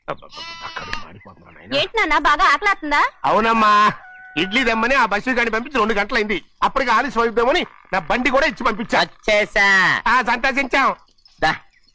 అబ్బబ్బబ్బ, కడుపు మాడిపోతుందిరా నాయనా. ఏంటి నాన్న బాగా ఆకలాతుందా అవునమ్మా ఇడ్లీ తెమ్మని ఆ బస్సు గాని పంపించి రెండు గంటలైంది అప్పటికి ఆలస్యం అయిపోదామని నా బండి కూడా ఇచ్చి పంపించా వచ్చేసా ఆ సంతోషించాం దా.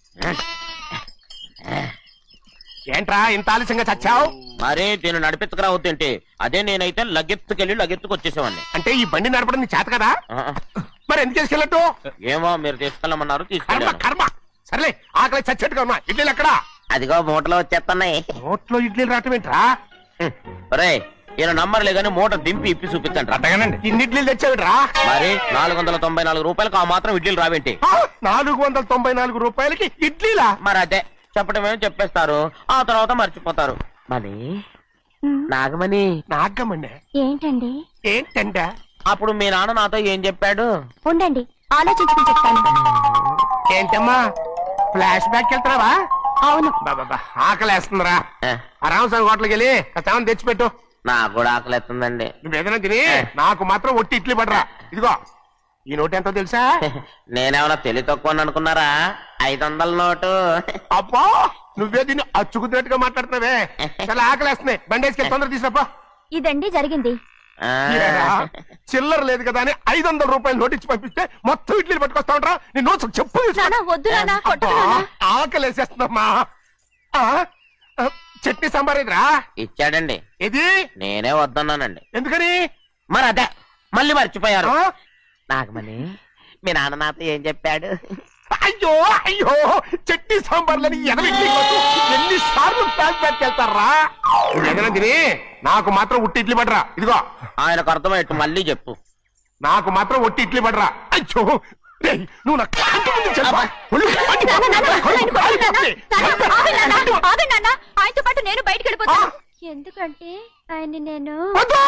ఏంట్రా ఇంత ఆలస్యంగా చచ్చావు మరి దీన్ని నడిపించకరావద్దేంటి అదే నేనైతే లగెత్తుకెళ్ళి లగెత్తుకు వచ్చేసేవాడిని అంటే ఈ బండి నడపడం నీ చేత కదా ఆ, మరి ఎందుకు చేసుకెళ్ళట్టు ఏమో మీరు తీసుకెళ్ళమన్నారు కర్మ తీసుకెళ్ళాను కర్మ సర్లే ఆకలి చచ్చేట్టుగా ఉన్నా ఇడ్లీలు ఎక్కడా అదిగో మూటలో వచ్చేస్తున్నాయి నోట్లో ఇడ్లీలు రావటం ఏంట్రా ఒరే ఈయన నంబర్లే కానీ మూట దింపి ఇప్పి చూపించండి అట్టగానండి ఇన్ని ఇడ్లీలు తెచ్చావిడ్రా మరి నాలుగు వందల తొంభై నాలుగు రూపాయలకు ఆ మాత్రం ఇడ్లీలు రావేంటి ఆ, నాలుగు వందల తొంభై నాలుగు రూపాయలకి ఇడ్లీలా మరి అదే చెప్పడమేమో చెప్పేస్తారు ఆ తర్వాత మర్చిపోతారు మరి నాగమణి నాగమ్మండి ఏంటండి ఏంటంట అప్పుడు మీ నాన్న నాతో ఏం చెప్పాడు ఉండండి ఆలోచించుకుని చెప్తాను ఏంటమ్మా ఫ్లాష్ బ్యాక్ వెళ్తున్నావా అవును బాబా ఆకలేస్తుందిరా ఏ, ఆ రామస్వామి హోటల్కి వెళ్ళి కచ్చామని తెచ్చిపెట్టు నాకు కూడా ఆకలిస్తుందండి నువ్వు ఏదైనా తిని నాకు మాత్రం ఒట్టి ఇడ్లీ పడరా ఇదిగో ఈ నోటు ఎంతో తెలుసా నేనేమన్నా తెలివి తక్కువ అనుకున్నారా ఐదు వందల నోటు అబ్బా నువ్వే దీన్ని అచ్చుకుతున్నట్టుగా మాట్లాడుతున్నావే చాలా ఆకలేస్తున్నాయి బండేసుకెళ్ళి తొందర తీసినప్పా ఇదండి జరిగింది ఆ, చిల్లర లేదు కదా అని ఐదు వందల రూపాయలు నోటు ఇచ్చి పంపిస్తే మొత్తం ఇడ్లీలు పట్టుకొస్తా ఉంటా నీ నోట్స్ చెప్పు తీసుకో. నాన్న వద్దు నాన్న కొట్టకు అబ్బా, నాన్న. ఆకలేసేస్తుందమ్మా ఆ, ఆ, చట్నీ సాంబార్ ఇదిరా ఇచ్చాడండి ఇది నేనే వద్దన్నానండి ఎందుకని మరి అదే మళ్ళీ మర్చిపోయారు ఆ? నాగమణి మీ నాన్న నాతో ఏం చెప్పాడు అయ్యో అయ్యో చట్నీ సాంబార్లని ఎనభై ఎన్ని సార్లు ప్యాక్ ప్యాక్ వెళ్తారా ఏదైనా తిని నాకు మాత్రం ఉట్టి ఇడ్లీ పడరా ఇదిగో ఆయనకు అర్థమయ్యట్టు మళ్ళీ చెప్పు నాకు మాత్రం ఒట్టి ఇడ్లీ పడరా అయ్యో రేయ్, నువ్వు నా కంటి ముందు చెప్పా. ఒళ్ళు మండి నాన్న, నాన్న, పోతుంది. ఆయన కొట్టకు నాన్న. నాన్న, ఆగండి నాన్న, వద్దు. ఆగండి నాన్న. ఆయనతో పాటు నేను బయటికి వెళ్ళిపోతాను ఎందుకంటే ఆయన్ని నేను వద్దు.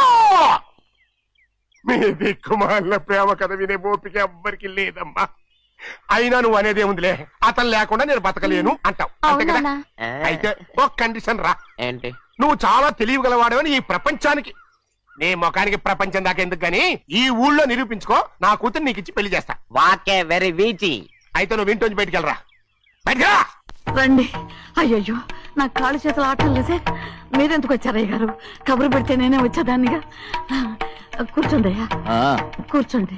మీ దిక్కుమాల ప్రేమ కథ వినే ఓపిక ఎవ్వరికి లేదమ్మా అయినా నువ్వు అనేదే ఉందిలే అతను లేకుండా నేను బతకలేను అంటావు అంతే కదా అవునా ఆ, అయితే ఒక కండిషన్ రా ఏంటి నువ్వు చాలా తెలియగలవాడవని ఈ ప్రపంచానికి నీ ముఖానికి ప్రపంచం దాకా ఎందుకు గాని ఈ ఊళ్ళో నిరూపించుకో నా కూతురు నీకు ఇచ్చి పెళ్లి చేస్తా వాకే వెరీ వీచి అయితే నువ్వు ఇంటి నుంచి బయటికి వెళ్ళరా బయటికి రా రండి అయ్యయ్యో నా కాళ్ళు చేతులు ఆటం లేదే మీరెందుకు వచ్చారయ్య గారు కబురు పెడితే నేనే వచ్చేదాన్నిగా కూర్చోండి అయ్యా కూర్చోండి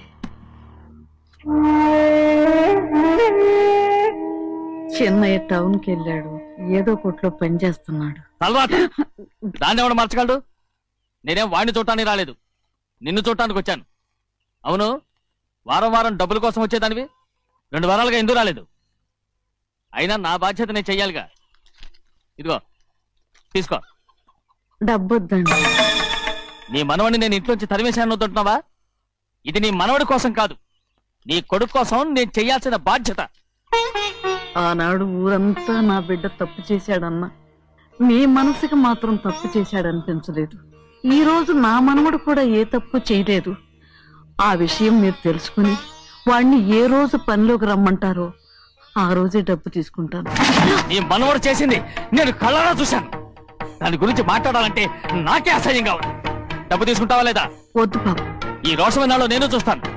చిన్నయ్య టౌన్కి వెళ్ళాడు ఏదో కొట్లో పని చేస్తున్నాడు తలరాత దాన్ని ఎవడు మర్చగలడు నేనేం వాడిని చూడటానికి రాలేదు నిన్ను చూడటానికి వచ్చాను అవును వారం వారం డబ్బుల కోసం వచ్చేదానివి రెండు వారాలుగా ఎందుకు రాలేదు అయినా నా బాధ్యత నేను చెయ్యాలిగా ఇదిగో తీసుకో డబ్బొద్దండి నీ మనవడిని నేను ఇంట్లోంచి తరిమేశాను వద్దంటున్నావా ఇది నీ మనవడి కోసం కాదు నీ కొడుకు కోసం నేను చెయ్యాల్సిన బాధ్యత ఆనాడు ఊరంతా నా బిడ్డ తప్పు చేశాడన్నా మీ మనసుకి మాత్రం తప్పు చేశాడనిపించలేదు ఈ రోజు నా మనవడు కూడా ఏ తప్పు చేయలేదు ఆ విషయం మీరు తెలుసుకుని వాణ్ణి ఏ రోజు పనిలోకి రమ్మంటారో ఆ రోజే డబ్బు తీసుకుంటాను నీ మనవడు చేసింది నేను కళ్ళారా చూశాను దాని గురించి మాట్లాడాలంటే నాకే అసహ్యంగా ఉంది డబ్బు తీసుకుంటావా లేదా వద్దు బాబు ఈ రోషమన్నాలో నేను చూస్తాను